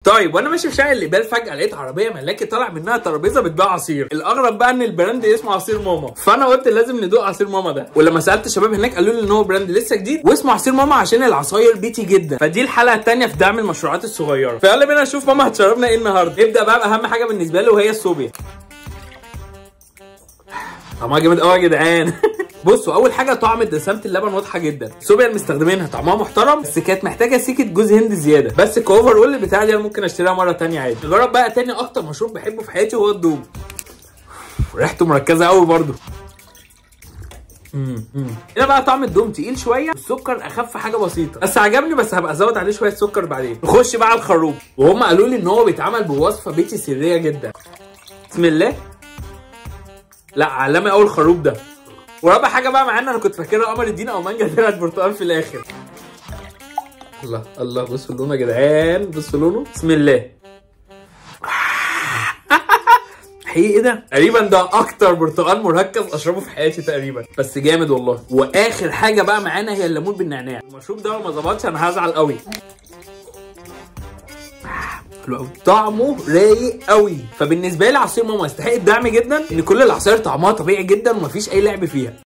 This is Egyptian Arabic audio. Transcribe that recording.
طيب وانا ماشي في شارع القبال فجاه لقيت عربيه ملاكي طالع منها ترابيزه بتبيع عصير الاغرب بقى ان البراند اسمه عصير ماما فانا قلت لازم ندوق عصير ماما ده ولما سالت الشباب هناك قالوا لي ان هو براند لسه جديد واسمه عصير ماما عشان العصاير بيتي جدا فدي الحلقه الثانيه في دعم المشروعات الصغيره فيلا بينا نشوف ماما هتشربنا ايه النهارده نبدا بقى باهم حاجه بالنسبه له وهي الصوبيا طعمها جامد قوي يا جدعان بصوا اول حاجه طعم دسامه اللبن واضحه جدا الصوبيا اللي مستخدمينها طعمها محترم بس كانت محتاجه سيكه جوز هند زياده بس كاوفر اول بتاع دي أنا ممكن اشتريها مره تانية عادي نجرب بقى تاني اكتر مشروب بحبه في حياتي وهو الدوم ريحته مركزه قوي برده امم هنا بقى طعم الدوم تقيل شويه والسكر اخف حاجه بسيطه بس عجبني بس هبقى ازود عليه شويه سكر بعدين نخش بقى على الخروب وهم قالوا لي ان هو بيتعمل بوصفه بيتي سريه جدا بسم الله لا علامه اول خروب ده ورابع حاجه بقى معانا انا كنت فاكرها قمر الدين او مانجا طلعت برتقال في الاخر الله الله بصوا لونه يا جدعان بصوا لونه بسم الله حقيقي ايه ده؟ تقريبا ده اكتر برتقال مركز اشربه في حياتي تقريبا بس جامد والله واخر حاجه بقى معانا هي الليمون بالنعناع المشروب ده لو ما ظبطش انا هزعل قوي حلو قوي طعمه رايق قوي فبالنسبه لي عصير ماما يستحق الدعم جدا ان كل العصاير طعمها طبيعي جدا ومفيش اي لعب فيها